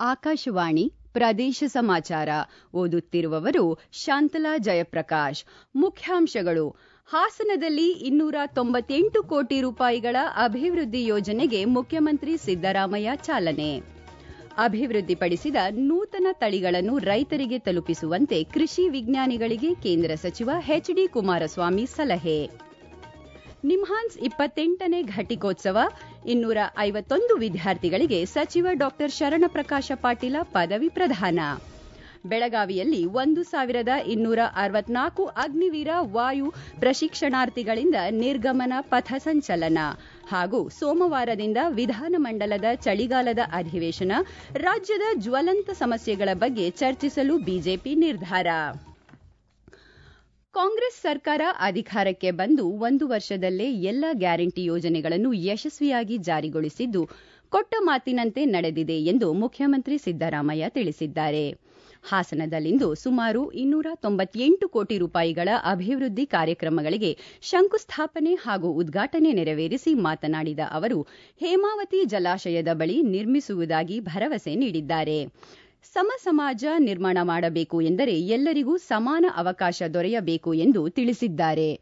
ಆಕಾಶವಾಣಿ ಪ್ರದೇಶ ಸಮಾಚಾರ ಓದುತ್ತಿರುವವರು ಶಾಂತಲಾ ಜಯಪ್ರಕಾಶ್ ಮುಖ್ಯಾಂಶಗಳು ಹಾಸನದಲ್ಲಿ ಇನ್ನೂರ ತೊಂಬತ್ತೆಂಟು ಕೋಟಿ ರೂಪಾಯಿಗಳ ಅಭಿವೃದ್ಧಿ ಯೋಜನೆಗೆ ಮುಖ್ಯಮಂತ್ರಿ ಸಿದ್ದರಾಮಯ್ಯ ಚಾಲನೆ ಅಭಿವೃದ್ಧಿಪಡಿಸಿದ ನೂತನ ತಳಿಗಳನ್ನು ರೈತರಿಗೆ ತಲುಪಿಸುವಂತೆ ಕೃಷಿ ವಿಜ್ಞಾನಿಗಳಿಗೆ ಕೇಂದ್ರ ಸಚಿವ ಎಚ್ಡಿ ಕುಮಾರಸ್ವಾಮಿ ಸಲಹೆ ನಿಮ್ಹಾನ್ಸ್ ಇಪ್ಪತ್ತೆಂಟನೇ ಘಟಿಕೋತ್ಸವ ಇನ್ನೂರ ಐವತ್ತೊಂದು ವಿದ್ಯಾರ್ಥಿಗಳಿಗೆ ಸಚಿವ ಡಾಕ್ಟರ್ ಶರಣಪ್ರಕಾಶ ಪಾಟೀಲ ಪದವಿ ಪ್ರದಾನ ಬೆಳಗಾವಿಯಲ್ಲಿ ಒಂದು ಸಾವಿರದ ಇನ್ನೂರ ಅರವತ್ನಾಲ್ಕು ಅಗ್ನಿವೀರ ವಾಯು ಪ್ರಶಿಕ್ಷಣಾರ್ಥಿಗಳಿಂದ ನಿರ್ಗಮನ ಪಥ ಸಂಚಲನ ಹಾಗೂ ಸೋಮವಾರದಿಂದ ವಿಧಾನಮಂಡಲದ ಚಳಿಗಾಲದ ಅಧಿವೇಶನ ರಾಜ್ಯದ ಜ್ವಲಂತ ಸಮಸ್ಯೆಗಳ ಬಗ್ಗೆ ಚರ್ಚಿಸಲು ಬಿಜೆಪಿ ನಿರ್ಧಾರ ಕಾಂಗ್ರೆಸ್ ಸರ್ಕಾರ ಅಧಿಕಾರಕ್ಕೆ ಬಂದು ಒಂದು ವರ್ಷದಲ್ಲೇ ಎಲ್ಲ ಗ್ಯಾರಂಟಿ ಯೋಜನೆಗಳನ್ನು ಯಶಸ್ವಿಯಾಗಿ ಜಾರಿಗೊಳಿಸಿದ್ದು ಕೊಟ್ಟ ಮಾತಿನಂತೆ ನಡೆದಿದೆ ಎಂದು ಮುಖ್ಯಮಂತ್ರಿ ಸಿದ್ದರಾಮಯ್ಯ ತಿಳಿಸಿದ್ದಾರೆ ಹಾಸನದಲ್ಲಿಂದು ಸುಮಾರು ಇನ್ನೂರ ತೊಂಬತ್ತೆಂಟು ಕೋಟಿ ರೂಪಾಯಿಗಳ ಅಭಿವೃದ್ಧಿ ಕಾರ್ಯಕ್ರಮಗಳಿಗೆ ಶಂಕುಸ್ಥಾಪನೆ ಹಾಗೂ ಉದ್ಘಾಟನೆ ನೆರವೇರಿಸಿ ಮಾತನಾಡಿದ ಅವರು ಹೇಮಾವತಿ ಜಲಾಶಯದ ಬಳಿ ನಿರ್ಮಿಸುವುದಾಗಿ ಭರವಸೆ ನೀಡಿದ್ದಾರೆ ಸಮ ಸಮಾಜ ನಿರ್ಮಾಣ ಮಾಡಬೇಕು ಎಂದರೆ ಎಲ್ಲರಿಗೂ ಸಮಾನ ಅವಕಾಶ ದೊರೆಯಬೇಕು ಎಂದು ತಿಳಿಸಿದ್ದಾರೆ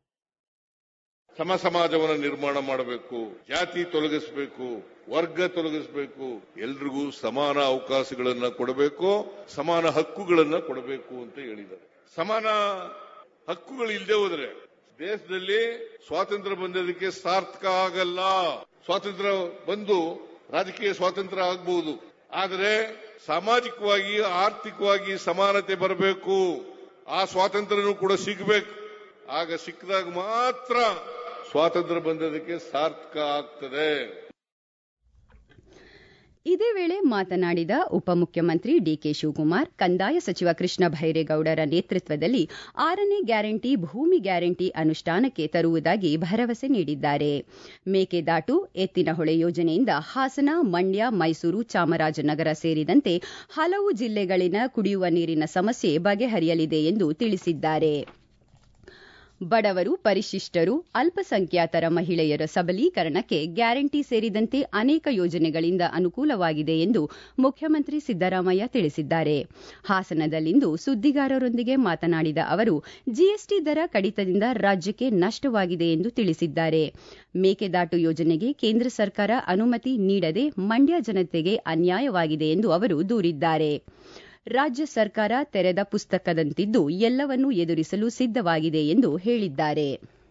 ಸಮ ಸಮಾಜವನ್ನು ನಿರ್ಮಾಣ ಮಾಡಬೇಕು ಜಾತಿ ತೊಲಗಿಸಬೇಕು ವರ್ಗ ತೊಲಗಿಸಬೇಕು ಎಲ್ರಿಗೂ ಸಮಾನ ಅವಕಾಶಗಳನ್ನ ಕೊಡಬೇಕು ಸಮಾನ ಹಕ್ಕುಗಳನ್ನ ಕೊಡಬೇಕು ಅಂತ ಹೇಳಿದ್ದಾರೆ ಸಮಾನ ಹಕ್ಕುಗಳು ಇಲ್ಲದೆ ಹೋದ್ರೆ ದೇಶದಲ್ಲಿ ಸ್ವಾತಂತ್ರ್ಯ ಬಂದದಕ್ಕೆ ಸಾರ್ಥಕ ಆಗಲ್ಲ ಸ್ವಾತಂತ್ರ್ಯ ಬಂದು ರಾಜಕೀಯ ಸ್ವಾತಂತ್ರ್ಯ ಆಗಬಹುದು ಆದರೆ ಸಾಮಾಜಿಕವಾಗಿ ಆರ್ಥಿಕವಾಗಿ ಸಮಾನತೆ ಬರಬೇಕು ಆ ಸ್ವಾತಂತ್ರ್ಯನೂ ಕೂಡ ಸಿಗಬೇಕು ಆಗ ಸಿಕ್ಕಿದಾಗ ಮಾತ್ರ ಸ್ವಾತಂತ್ರ್ಯ ಬಂದದಕ್ಕೆ ಸಾರ್ಥಕ ಆಗ್ತದೆ ಇದೇ ವೇಳೆ ಮಾತನಾಡಿದ ಉಪಮುಖ್ಯಮಂತ್ರಿ ಡಿಕೆ ಶಿವಕುಮಾರ್ ಕಂದಾಯ ಸಚಿವ ಕೃಷ್ಣ ಭೈರೇಗೌಡರ ನೇತೃತ್ವದಲ್ಲಿ ಆರನೇ ಗ್ಯಾರಂಟಿ ಭೂಮಿ ಗ್ಯಾರಂಟಿ ಅನುಷ್ಠಾನಕ್ಕೆ ತರುವುದಾಗಿ ಭರವಸೆ ನೀಡಿದ್ದಾರೆ ಮೇಕೆದಾಟು ಎತ್ತಿನಹೊಳೆ ಯೋಜನೆಯಿಂದ ಹಾಸನ ಮಂಡ್ಯ ಮೈಸೂರು ಚಾಮರಾಜನಗರ ಸೇರಿದಂತೆ ಹಲವು ಜಿಲ್ಲೆಗಳಿನ ಕುಡಿಯುವ ನೀರಿನ ಸಮಸ್ಯೆ ಬಗೆಹರಿಯಲಿದೆ ಎಂದು ತಿಳಿಸಿದ್ದಾರೆ ಬಡವರು ಪರಿಶಿಷ್ಟರು ಅಲ್ಪಸಂಖ್ಯಾತರ ಮಹಿಳೆಯರ ಸಬಲೀಕರಣಕ್ಕೆ ಗ್ಯಾರಂಟಿ ಸೇರಿದಂತೆ ಅನೇಕ ಯೋಜನೆಗಳಿಂದ ಅನುಕೂಲವಾಗಿದೆ ಎಂದು ಮುಖ್ಯಮಂತ್ರಿ ಸಿದ್ದರಾಮಯ್ಯ ತಿಳಿಸಿದ್ದಾರೆ ಹಾಸನದಲ್ಲಿಂದು ಸುದ್ದಿಗಾರರೊಂದಿಗೆ ಮಾತನಾಡಿದ ಅವರು ಜಿಎಸ್ಟಿ ದರ ಕಡಿತದಿಂದ ರಾಜ್ಯಕ್ಕೆ ನಷ್ಟವಾಗಿದೆ ಎಂದು ತಿಳಿಸಿದ್ದಾರೆ ಮೇಕೆದಾಟು ಯೋಜನೆಗೆ ಕೇಂದ್ರ ಸರ್ಕಾರ ಅನುಮತಿ ನೀಡದೆ ಮಂಡ್ಯ ಜನತೆಗೆ ಅನ್ಯಾಯವಾಗಿದೆ ಎಂದು ಅವರು ದೂರಿದ್ದಾರೆ ರಾಜ್ಯ ಸರ್ಕಾರ ತೆರೆದ ಪುಸ್ತಕದಂತಿದ್ದು ಎಲ್ಲವನ್ನೂ ಎದುರಿಸಲು ಸಿದ್ದವಾಗಿದೆ ಎಂದು ಹೇಳಿದ್ದಾರೆ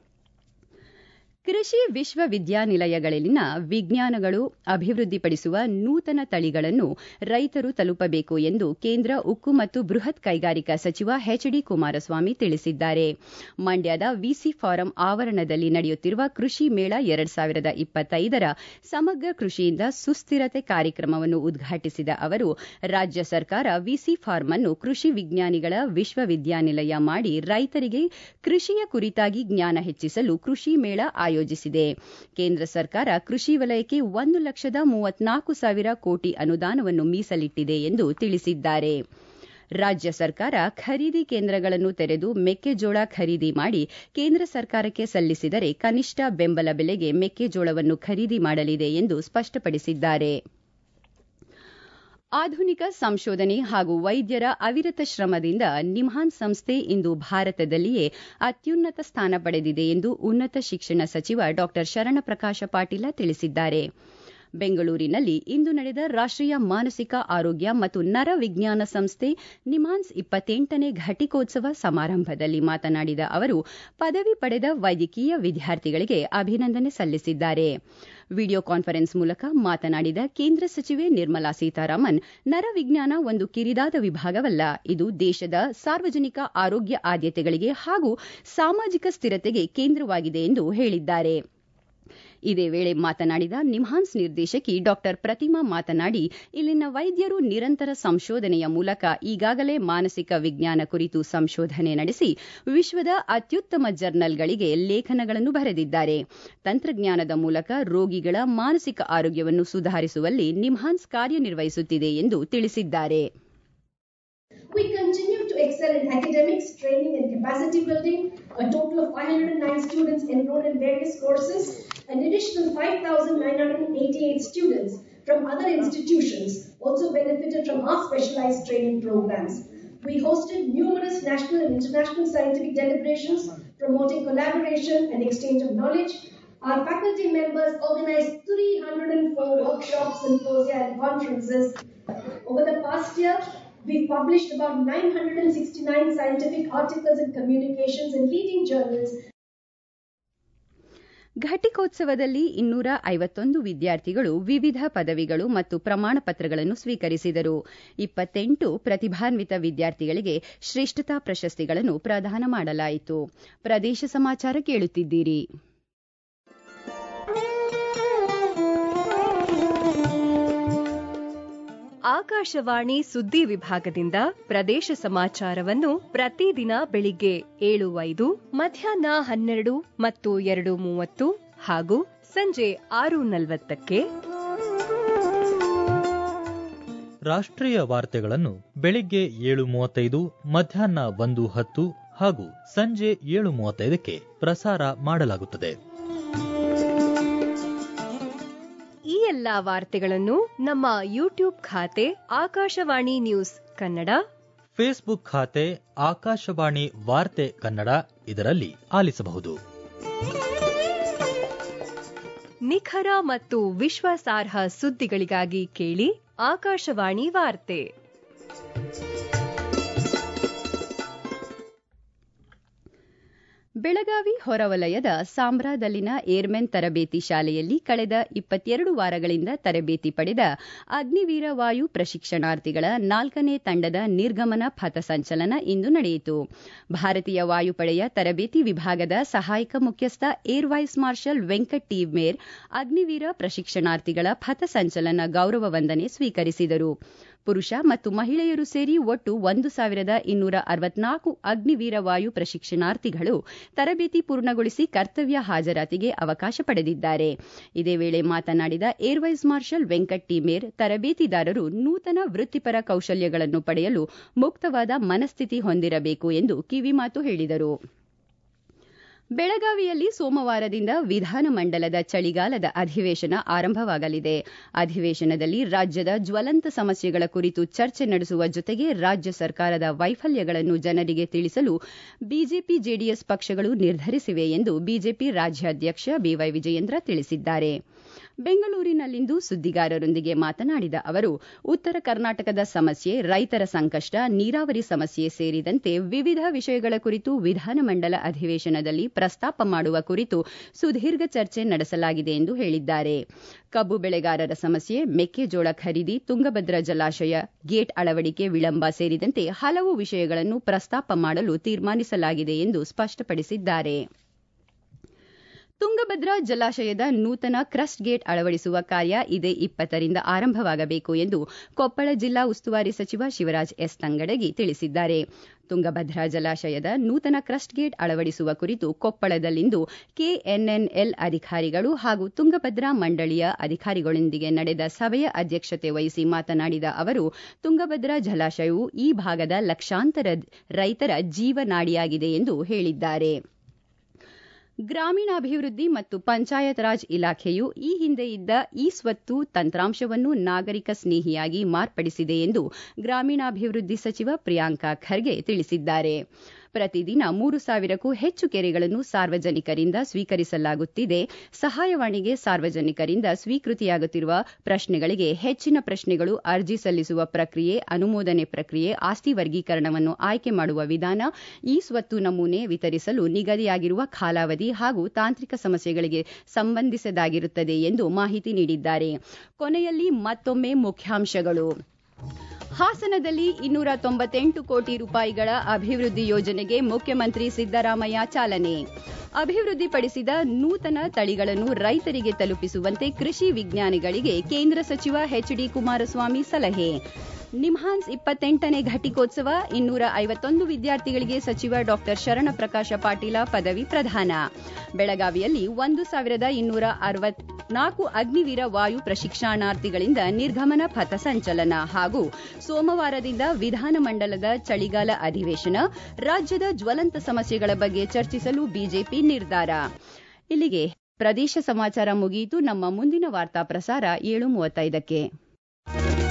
ಕೃಷಿ ವಿಶ್ವವಿದ್ಯಾನಿಲಯಗಳಲ್ಲಿನ ವಿಜ್ಞಾನಗಳು ಅಭಿವೃದ್ಧಿಪಡಿಸುವ ನೂತನ ತಳಿಗಳನ್ನು ರೈತರು ತಲುಪಬೇಕು ಎಂದು ಕೇಂದ್ರ ಉಕ್ಕು ಮತ್ತು ಬೃಹತ್ ಕೈಗಾರಿಕಾ ಸಚಿವ ಎಚ್ಡಿ ಕುಮಾರಸ್ವಾಮಿ ತಿಳಿಸಿದ್ದಾರೆ ಮಂಡ್ಯದ ವಿಸಿ ಫಾರಂ ಆವರಣದಲ್ಲಿ ನಡೆಯುತ್ತಿರುವ ಕೃಷಿ ಮೇಳ ಎರಡ್ ಸಾವಿರದ ಇಪ್ಪತ್ತೈದರ ಸಮಗ್ರ ಕೃಷಿಯಿಂದ ಸುಸ್ಥಿರತೆ ಕಾರ್ಯಕ್ರಮವನ್ನು ಉದ್ಘಾಟಿಸಿದ ಅವರು ರಾಜ್ಯ ಸರ್ಕಾರ ವಿಸಿ ಫಾರ್ಮ್ ಅನ್ನು ಕೃಷಿ ವಿಜ್ಞಾನಿಗಳ ವಿಶ್ವವಿದ್ಯಾನಿಲಯ ಮಾಡಿ ರೈತರಿಗೆ ಕೃಷಿಯ ಕುರಿತಾಗಿ ಜ್ಞಾನ ಹೆಚ್ಚಿಸಲು ಕೃಷಿ ಮೇಳ ಆಯೋಜಿಸಿದೆ ಕೇಂದ್ರ ಸರ್ಕಾರ ಕೃಷಿ ವಲಯಕ್ಕೆ ಒಂದು ಲಕ್ಷದ ಮೂವತ್ನಾಲ್ಕು ಸಾವಿರ ಕೋಟಿ ಅನುದಾನವನ್ನು ಮೀಸಲಿಟ್ಟಿದೆ ಎಂದು ತಿಳಿಸಿದ್ದಾರೆ ರಾಜ್ಯ ಸರ್ಕಾರ ಖರೀದಿ ಕೇಂದ್ರಗಳನ್ನು ತೆರೆದು ಮೆಕ್ಕೆಜೋಳ ಖರೀದಿ ಮಾಡಿ ಕೇಂದ್ರ ಸರ್ಕಾರಕ್ಕೆ ಸಲ್ಲಿಸಿದರೆ ಕನಿಷ್ಠ ಬೆಂಬಲ ಬೆಲೆಗೆ ಮೆಕ್ಕೆಜೋಳವನ್ನು ಖರೀದಿ ಮಾಡಲಿದೆ ಎಂದು ಸ್ಪಷ್ಟಪಡಿಸಿದ್ದಾರೆ ಆಧುನಿಕ ಸಂಶೋಧನೆ ಹಾಗೂ ವೈದ್ಯರ ಅವಿರತ ಶ್ರಮದಿಂದ ನಿಮ್ಹಾನ್ ಸಂಸ್ಥೆ ಇಂದು ಭಾರತದಲ್ಲಿಯೇ ಅತ್ಯುನ್ನತ ಸ್ಥಾನ ಪಡೆದಿದೆ ಎಂದು ಉನ್ನತ ಶಿಕ್ಷಣ ಸಚಿವ ಡಾ ಶರಣಪ್ರಕಾಶ ಪಾಟೀಲ ತಿಳಿಸಿದ್ದಾರೆ ಬೆಂಗಳೂರಿನಲ್ಲಿ ಇಂದು ನಡೆದ ರಾಷ್ಟೀಯ ಮಾನಸಿಕ ಆರೋಗ್ಯ ಮತ್ತು ನರ ವಿಜ್ಞಾನ ಸಂಸ್ಥೆ ನಿಮಾನ್ಸ್ ಇಪ್ಪತ್ತೆಂಟನೇ ಘಟಿಕೋತ್ಸವ ಸಮಾರಂಭದಲ್ಲಿ ಮಾತನಾಡಿದ ಅವರು ಪದವಿ ಪಡೆದ ವೈದ್ಯಕೀಯ ವಿದ್ಯಾರ್ಥಿಗಳಿಗೆ ಅಭಿನಂದನೆ ಸಲ್ಲಿಸಿದ್ದಾರೆ ವಿಡಿಯೋ ಕಾನ್ಫರೆನ್ಸ್ ಮೂಲಕ ಮಾತನಾಡಿದ ಕೇಂದ್ರ ಸಚಿವೆ ನಿರ್ಮಲಾ ಸೀತಾರಾಮನ್ ನರವಿಜ್ಞಾನ ಒಂದು ಕಿರಿದಾದ ವಿಭಾಗವಲ್ಲ ಇದು ದೇಶದ ಸಾರ್ವಜನಿಕ ಆರೋಗ್ಯ ಆದ್ಯತೆಗಳಿಗೆ ಹಾಗೂ ಸಾಮಾಜಿಕ ಸ್ಥಿರತೆಗೆ ಕೇಂದ್ರವಾಗಿದೆ ಎಂದು ಹೇಳಿದ್ದಾರೆ ಇದೇ ವೇಳೆ ಮಾತನಾಡಿದ ನಿಮ್ಹಾನ್ಸ್ ನಿರ್ದೇಶಕಿ ಡಾ ಪ್ರತಿಮಾ ಮಾತನಾಡಿ ಇಲ್ಲಿನ ವೈದ್ಯರು ನಿರಂತರ ಸಂಶೋಧನೆಯ ಮೂಲಕ ಈಗಾಗಲೇ ಮಾನಸಿಕ ವಿಜ್ಞಾನ ಕುರಿತು ಸಂಶೋಧನೆ ನಡೆಸಿ ವಿಶ್ವದ ಅತ್ಯುತ್ತಮ ಜರ್ನಲ್ಗಳಿಗೆ ಲೇಖನಗಳನ್ನು ಬರೆದಿದ್ದಾರೆ ತಂತ್ರಜ್ಞಾನದ ಮೂಲಕ ರೋಗಿಗಳ ಮಾನಸಿಕ ಆರೋಗ್ಯವನ್ನು ಸುಧಾರಿಸುವಲ್ಲಿ ನಿಮ್ಹಾನ್ಸ್ ಕಾರ್ಯನಿರ್ವಹಿಸುತ್ತಿದೆ ಎಂದು ತಿಳಿಸಿದ್ದಾರೆ We continue to excel in academics, training, and capacity building. A total of 509 students enrolled in various courses. An additional 5,988 students from other institutions also benefited from our specialized training programs. We hosted numerous national and international scientific deliberations promoting collaboration and exchange of knowledge. Our faculty members organized 304 workshops, symposia, and conferences. Over the past year, we've published about 969 scientific articles and communications in leading journals ಘಟಿಕೋತ್ಸವದಲ್ಲಿ ಇನ್ನೂರ ಐವತ್ತೊಂದು ವಿದ್ಯಾರ್ಥಿಗಳು ವಿವಿಧ ಪದವಿಗಳು ಮತ್ತು ಪ್ರಮಾಣ ಪತ್ರಗಳನ್ನು ಸ್ವೀಕರಿಸಿದರು ಇಪ್ಪತ್ತೆಂಟು ಪ್ರತಿಭಾನ್ವಿತ ವಿದ್ಯಾರ್ಥಿಗಳಿಗೆ ಶ್ರೇಷ್ಠತಾ ಪ್ರಶಸ್ತಿಗಳನ್ನು ಪ್ರದಾನ ಮಾಡಲಾಯಿತು ಪ್ರದೇಶ ಸಮಾಚಾರ ಕೇಳುತ್ತಿದ್ದೀರಿ ಆಕಾಶವಾಣಿ ಸುದ್ದಿ ವಿಭಾಗದಿಂದ ಪ್ರದೇಶ ಸಮಾಚಾರವನ್ನು ಪ್ರತಿದಿನ ಬೆಳಿಗ್ಗೆ ಏಳು ಐದು ಮಧ್ಯಾಹ್ನ ಹನ್ನೆರಡು ಮತ್ತು ಎರಡು ಮೂವತ್ತು ಹಾಗೂ ಸಂಜೆ ಆರು ನಲವತ್ತಕ್ಕೆ ರಾಷ್ಟ್ರೀಯ ವಾರ್ತೆಗಳನ್ನು ಬೆಳಿಗ್ಗೆ ಏಳು ಮೂವತ್ತೈದು ಮಧ್ಯಾಹ್ನ ಒಂದು ಹತ್ತು ಹಾಗೂ ಸಂಜೆ ಏಳು ಮೂವತ್ತೈದಕ್ಕೆ ಪ್ರಸಾರ ಮಾಡಲಾಗುತ್ತದೆ ಈ ಎಲ್ಲಾ ವಾರ್ತೆಗಳನ್ನು ನಮ್ಮ ಯೂಟ್ಯೂಬ್ ಖಾತೆ ಆಕಾಶವಾಣಿ ನ್ಯೂಸ್ ಕನ್ನಡ ಫೇಸ್ಬುಕ್ ಖಾತೆ ಆಕಾಶವಾಣಿ ವಾರ್ತೆ ಕನ್ನಡ ಇದರಲ್ಲಿ ಆಲಿಸಬಹುದು ನಿಖರ ಮತ್ತು ವಿಶ್ವಾಸಾರ್ಹ ಸುದ್ದಿಗಳಿಗಾಗಿ ಕೇಳಿ ಆಕಾಶವಾಣಿ ವಾರ್ತೆ ಬೆಳಗಾವಿ ಹೊರವಲಯದ ಸಾಂಬ್ರಾದಲ್ಲಿನ ಏರ್ಮೆನ್ ತರಬೇತಿ ಶಾಲೆಯಲ್ಲಿ ಕಳೆದ ಇಪ್ಪತ್ತೆರಡು ವಾರಗಳಿಂದ ತರಬೇತಿ ಪಡೆದ ಅಗ್ನಿವೀರ ವಾಯು ಪ್ರಶಿಕ್ಷಣಾರ್ಥಿಗಳ ನಾಲ್ಕನೇ ತಂಡದ ನಿರ್ಗಮನ ಪಥಸಂಚಲನ ಇಂದು ನಡೆಯಿತು ಭಾರತೀಯ ವಾಯುಪಡೆಯ ತರಬೇತಿ ವಿಭಾಗದ ಸಹಾಯಕ ಮುಖ್ಯಸ್ಥ air vice marshal Venkat T Mer Agniveer ಪ್ರಶಿಕ್ಷಣಾರ್ಥಿಗಳ ಪಥಸಂಚಲನ ಗೌರವ ವಂದನೆ ಸ್ವೀಕರಿಸಿದರು ಪುರುಷ ಮತ್ತು ಮಹಿಳೆಯರು ಸೇರಿ ಒಟ್ಟು ಒಂದು ಸಾವಿರದ ಇನ್ನೂರ ಅರವತ್ನಾಲ್ಕು ಅಗ್ನಿವೀರ ವಾಯು ಪ್ರಶಿಕ್ಷಣಾರ್ಥಿಗಳು ತರಬೇತಿ ಪೂರ್ಣಗೊಳಿಸಿ ಕರ್ತವ್ಯ ಹಾಜರಾತಿಗೆ ಅವಕಾಶ ಪಡೆದಿದ್ದಾರೆ ಇದೇ ವೇಳೆ ಮಾತನಾಡಿದ ಏರ್ ವೈಸ್ ಮಾರ್ಷಲ್ ವೆಂಕಟ್ ಟಿಮೇರ್ ತರಬೇತಿದಾರರು ನೂತನ ವೃತ್ತಿಪರ ಕೌಶಲ್ಯಗಳನ್ನು ಪಡೆಯಲು ಮುಕ್ತವಾದ ಮನಸ್ಥಿತಿ ಹೊಂದಿರಬೇಕು ಎಂದು ಕಿವಿಮಾತು ಹೇಳಿದರು ಬೆಳಗಾವಿಯಲ್ಲಿ ಸೋಮವಾರದಿಂದ ವಿಧಾನಮಂಡಲದ ಚಳಿಗಾಲದ ಅಧಿವೇಶನ ಆರಂಭವಾಗಲಿದೆ ಅಧಿವೇಶನದಲ್ಲಿ ರಾಜ್ಯದ ಜ್ವಲಂತ ಸಮಸ್ಯೆಗಳ ಕುರಿತು ಚರ್ಚೆ ನಡೆಸುವ ಜೊತೆಗೆ ರಾಜ್ಯ ಸರ್ಕಾರದ ವೈಫಲ್ಯಗಳನ್ನು ಜನರಿಗೆ ತಿಳಿಸಲು ಬಿಜೆಪಿ ಜೆಡಿಎಸ್ ಪಕ್ಷಗಳು ನಿರ್ಧರಿಸಿವೆ ಎಂದು ಬಿಜೆಪಿ ರಾಜ್ಯಾಧ್ಯಕ್ಷ ಬಿವೈ ವಿಜಯೇಂದ್ರ ತಿಳಿಸಿದ್ದಾರೆ ಬೆಂಗಳೂರಿನಲ್ಲಿಂದು ಸುದ್ದಿಗಾರರೊಂದಿಗೆ ಮಾತನಾಡಿದ ಅವರು ಉತ್ತರ ಕರ್ನಾಟಕದ ಸಮಸ್ಯೆ ರೈತರ ಸಂಕಷ್ಟ ನೀರಾವರಿ ಸಮಸ್ಯೆ ಸೇರಿದಂತೆ ವಿವಿಧ ವಿಷಯಗಳ ಕುರಿತು ವಿಧಾನಮಂಡಲ ಅಧಿವೇಶನದಲ್ಲಿ ಪ್ರಸ್ತಾಪ ಮಾಡುವ ಕುರಿತು ಸುದೀರ್ಘ ಚರ್ಚೆ ನಡೆಸಲಾಗಿದೆ ಎಂದು ಹೇಳಿದ್ದಾರೆ ಕಬ್ಬು ಬೆಳೆಗಾರರ ಸಮಸ್ಯೆ ಮೆಕ್ಕೆಜೋಳ ಖರೀದಿ ತುಂಗಭದ್ರಾ ಜಲಾಶಯ ಗೇಟ್ ಅಳವಡಿಕೆ ವಿಳಂಬ ಸೇರಿದಂತೆ ಹಲವು ವಿಷಯಗಳನ್ನು ಪ್ರಸ್ತಾಪ ಮಾಡಲು ತೀರ್ಮಾನಿಸಲಾಗಿದೆ ಎಂದು ಸ್ಪಷ್ಟಪಡಿಸಿದ್ದಾರೆ ತುಂಗಭದ್ರಾ ಜಲಾಶಯದ ನೂತನ ಕ್ರಸ್ಟ್ ಗೇಟ್ ಅಳವಡಿಸುವ ಕಾರ್ಯ ಇದೇ ಇಪ್ಪತ್ತರಿಂದ ಆರಂಭವಾಗಬೇಕು ಎಂದು ಕೊಪ್ಪಳ ಜಿಲ್ಲಾ ಉಸ್ತುವಾರಿ ಸಚಿವ ಶಿವರಾಜ್ ಎಸ್ ತಂಗಡಗಿ ತಿಳಿಸಿದ್ದಾರೆ ತುಂಗಭದ್ರಾ ಜಲಾಶಯದ ನೂತನ ಕ್ರಸ್ಟ್ ಗೇಟ್ ಅಳವಡಿಸುವ ಕುರಿತು ಕೊಪ್ಪಳದಲ್ಲಿಂದು ಕೆಎನ್ಎನ್ಎಲ್ ಅಧಿಕಾರಿಗಳು ಹಾಗೂ ತುಂಗಭದ್ರಾ ಮಂಡಳಿಯ ಅಧಿಕಾರಿಗಳೊಂದಿಗೆ ನಡೆದ ಸಭೆಯ ಅಧ್ಯಕ್ಷತೆ ವಹಿಸಿ ಮಾತನಾಡಿದ ಅವರು ತುಂಗಭದ್ರಾ ಜಲಾಶಯವು ಈ ಭಾಗದ ಲಕ್ಷಾಂತರ ರೈತರ ಜೀವನಾಡಿಯಾಗಿದೆ ಎಂದು ಹೇಳಿದ್ದಾರೆ ಗ್ರಾಮೀಣಾಭಿವೃದ್ಧಿ ಮತ್ತು ಪಂಚಾಯತ್ ರಾಜ್ ಇಲಾಖೆಯು ಈ ಹಿಂದೆ ಇದ್ದ ಇ ಸ್ವತ್ತು ತಂತ್ರಾಂಶವನ್ನು ನಾಗರಿಕ ಸ್ನೇಹಿಯಾಗಿ ಮಾರ್ಪಡಿಸಿದೆ ಎಂದು ಗ್ರಾಮೀಣಾಭಿವೃದ್ಧಿ ಸಚಿವ ಪ್ರಿಯಾಂಕ ಖರ್ಗೆ ತಿಳಿಸಿದ್ದಾರೆ ಪ್ರತಿದಿನ ಮೂರು ಸಾವಿರಕ್ಕೂ ಹೆಚ್ಚು ಕೆರೆಗಳನ್ನು ಸಾರ್ವಜನಿಕರಿಂದ ಸ್ವೀಕರಿಸಲಾಗುತ್ತಿದೆ ಸಹಾಯವಾಣಿಗೆ ಸಾರ್ವಜನಿಕರಿಂದ ಸ್ವೀಕೃತಿಯಾಗುತ್ತಿರುವ ಪ್ರಶ್ನೆಗಳಿಗೆ ಹೆಚ್ಚಿನ ಪ್ರಶ್ನೆಗಳು ಅರ್ಜಿ ಸಲ್ಲಿಸುವ ಪ್ರಕ್ರಿಯೆ ಅನುಮೋದನೆ ಪ್ರಕ್ರಿಯೆ ಆಸ್ತಿ ವರ್ಗೀಕರಣವನ್ನು ಆಯ್ಕೆ ಮಾಡುವ ವಿಧಾನ ಈ ಸ್ವತ್ತು ನಮೂನೆ ವಿತರಿಸಲು ನಿಗದಿಯಾಗಿರುವ ಕಾಲಾವಧಿ ಹಾಗೂ ತಾಂತ್ರಿಕ ಸಮಸ್ಯೆಗಳಿಗೆ ಸಂಬಂಧಿಸಿದಾಗಿರುತ್ತದೆ ಎಂದು ಮಾಹಿತಿ ನೀಡಿದ್ದಾರೆ ಕೊನೆಯಲ್ಲಿ ಮತ್ತೊಮ್ಮೆ ಮುಖ್ಯಾಂಶಗಳು ಹಾಸನದಲ್ಲಿ ಇನ್ನೂರ ತೊಂಬತ್ತೆಂಟು ಕೋಟಿ ರೂಪಾಯಿಗಳ ಅಭಿವೃದ್ಧಿ ಯೋಜನೆಗೆ ಮುಖ್ಯಮಂತ್ರಿ ಸಿದ್ದರಾಮಯ್ಯ ಚಾಲನೆ ಅಭಿವೃದ್ಧಿಪಡಿಸಿದ ನೂತನ ತಳಿಗಳನ್ನು ರೈತರಿಗೆ ತಲುಪಿಸುವಂತೆ ಕೃಷಿ ವಿಜ್ಞಾನಿಗಳಿಗೆ ಕೇಂದ್ರ ಸಚಿವ ಎಚ್ಡಿ ಕುಮಾರಸ್ವಾಮಿ ಸಲಹೆ ನಿಮ್ಹಾನ್ಸ್ ಇಪ್ಪತ್ತೆಂಟನೇ ಘಟಿಕೋತ್ಸವ ಇನ್ನೂರ ಐವತ್ತೊಂದು ವಿದ್ಯಾರ್ಥಿಗಳಿಗೆ ಸಚಿವ ಡಾಕ್ಟರ್ ಶರಣಪ್ರಕಾಶ ಪಾಟೀಲ ಪದವಿ ಪ್ರದಾನ ಬೆಳಗಾವಿಯಲ್ಲಿ ಒಂದು ಸಾವಿರದ ಇನ್ನೂರ ಅರವತ್ನಾಲ್ಕು ಅಗ್ನಿವೀರ ವಾಯು ಪ್ರಶಿಕ್ಷಣಾರ್ಥಿಗಳಿಂದ ನಿರ್ಗಮನ ಪಥ ಸಂಚಲನ ಹಾಗೂ ಸೋಮವಾರದಿಂದ ವಿಧಾನಮಂಡಲದ ಚಳಿಗಾಲ ಅಧಿವೇಶನ ರಾಜ್ಯದ ಜ್ವಲಂತ ಸಮಸ್ಯೆಗಳ ಬಗ್ಗೆ ಚರ್ಚಿಸಲು ಬಿಜೆಪಿ ನಿರ್ಧಾರ ಇಲ್ಲಿಗೆ ಪ್ರದೇಶ ಸಮಾಚಾರ ಮುಗಿಯಿತು ನಮ್ಮ ಮುಂದಿನ ವಾರ್ತಾ ಪ್ರಸಾರ ಏಳು ಮೂವತ್ತೈದಕ್ಕೆ